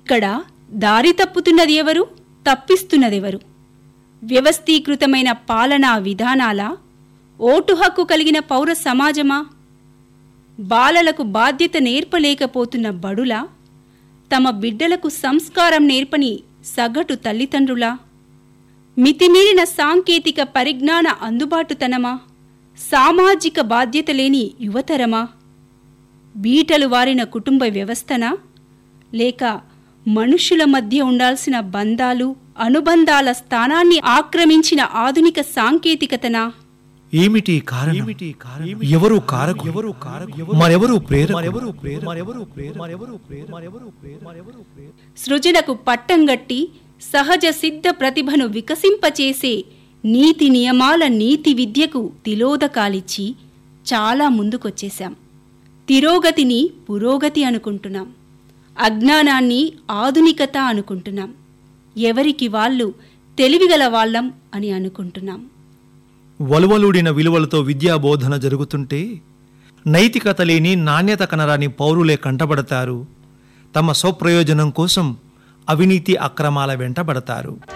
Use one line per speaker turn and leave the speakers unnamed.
ఇక్కడ దారి తప్పుతున్నది ఎవరు తప్పిస్తున్నదెవరు వ్యవస్థీకృతమైన పాలనా విధానాల ఓటు హక్కు కలిగిన పౌర సమాజమా బాలలకు బాధ్యత నేర్పలేకపోతున్న బడులా తమ బిడ్డలకు సంస్కారం నేర్పని సగటు తల్లిదండ్రులా మితిమీరిన సాంకేతిక పరిజ్ఞాన అందుబాటుతనమా సామాజిక బాధ్యత లేని యువతరమా బీటలు వారిన కుటుంబ వ్యవస్థనా లేక మనుషుల మధ్య ఉండాల్సిన బంధాలు అనుబంధాల స్థానాన్ని ఆక్రమించిన ఆధునిక సాంకేతికతనా
ఏమిటి కారణం ఏమిటి కారణం ఎవరు కారకు ఎవరు కారకు మరెవరు ప్రేర మరెవరు ప్రేర మరెవరు ప్రేర మరెవరు ప్రేర మరెవరు ప్రేర మరెవరు ప్రేర
సృజనకు పట్టంగట్టి సహజ సిద్ధ ప్రతిభను వికసింపచేసే నీతి నియమాల నీతి విద్యకు తిలోదకాలిచ్చి చాలా ముందుకొచ్చేశాం తిరోగతిని పురోగతి అనుకుంటున్నాం అజ్ఞానాన్ని ఆధునికత అనుకుంటున్నాం ఎవరికి వాళ్ళు తెలివిగల వాళ్ళం అని అనుకుంటున్నాం
వలువలుడిన విలువలతో విద్యాబోధన జరుగుతుంటే నైతికత లేని నాణ్యత కనరాని పౌరులే కంటబడతారు తమ స్వప్రయోజనం కోసం అవినీతి అక్రమాల వెంటబడతారు